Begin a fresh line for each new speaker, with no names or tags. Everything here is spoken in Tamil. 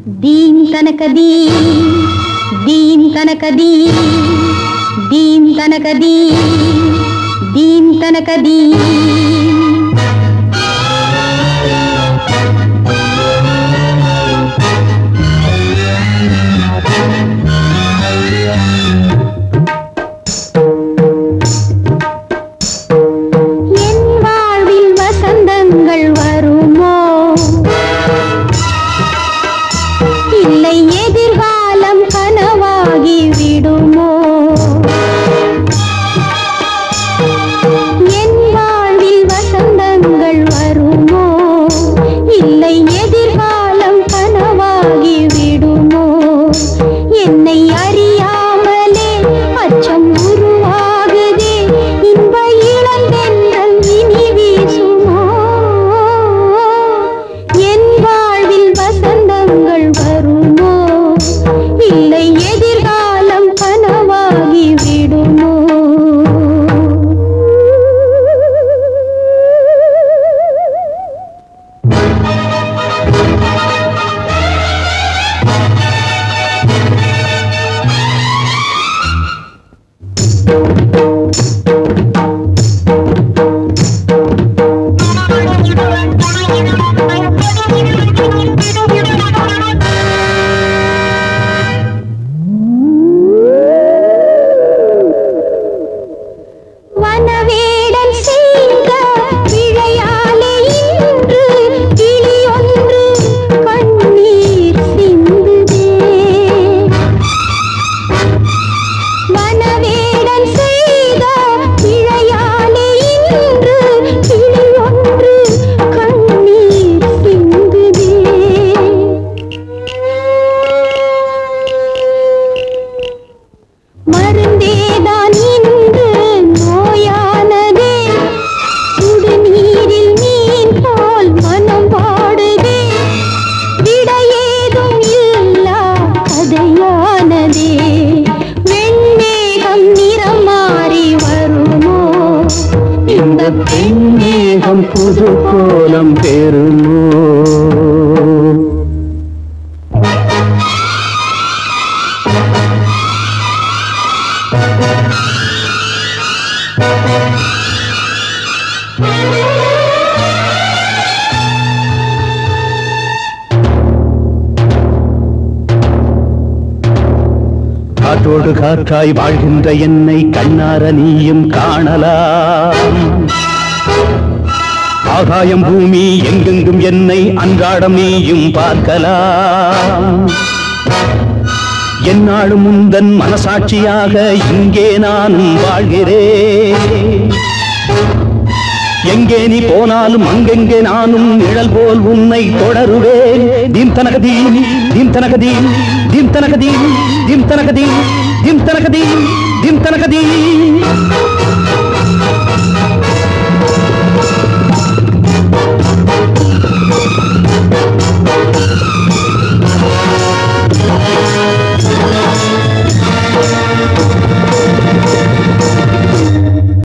దీం తనక దీ దీం తనక దీ దీం తనక దీ దీం తనక దీ என் வாழ்வில் வசந்தங்கள் வருமோ இல்லை எதிர்காலம் கனவாகி விடுமோ என் வாழ்வில் வசந்தங்கள் வருமோ இல்லை எதிர்காலம் கனவாகி விடுமோ என்னை அறியாமலே அச்சம் உருவாகுதே இன்ப இளந்தென்றல் இனி வீசுமோ என் வாழ்வில் வசந்தங்கள் வருமோ இல்லை எதிர்காலம் கனவாகி விடுமோ வனவேடன் செய்த விழையாலே இன்று கிளியொன்று கண்ணீர் சிந்துதே வனவேடன் செய்த விழையாலே இன்று கிளியொன்று கண்ணீர் சிந்துதே மருந்தேதான் இன்று நோயானதே சுடுநீரில் மீன் போல் மனம் பாடுதே விடையேதும் இல்லா கதையானதே வெண்மேகம் நிறம் மாறி வருமோ
இந்த பெண்ணேகம் புது கோலம் பெறுமோ காற்றோடு காற்றாய் வாழ்கின்ற என்னை கண்ணார நீயும் காணலாம் ஆகாயம் பூமி எங்கெங்கும் என்னை அன்றாடம் நீயும் பார்க்கலாம் என்னாலும் முந்தன் மனசாட்சியாக இங்கே நானும் வாழ்கிறேன் எங்கே நீ போனாலும் அங்கெங்கே நானும் நிழல் போல் உன்னை தொடருவேன் தீம் தனகதீம் தீம் தனகதீம் தீம் தனகதீம் தீம் தனகதீம் தீம் தனகதீம் தீம் தனகதீம்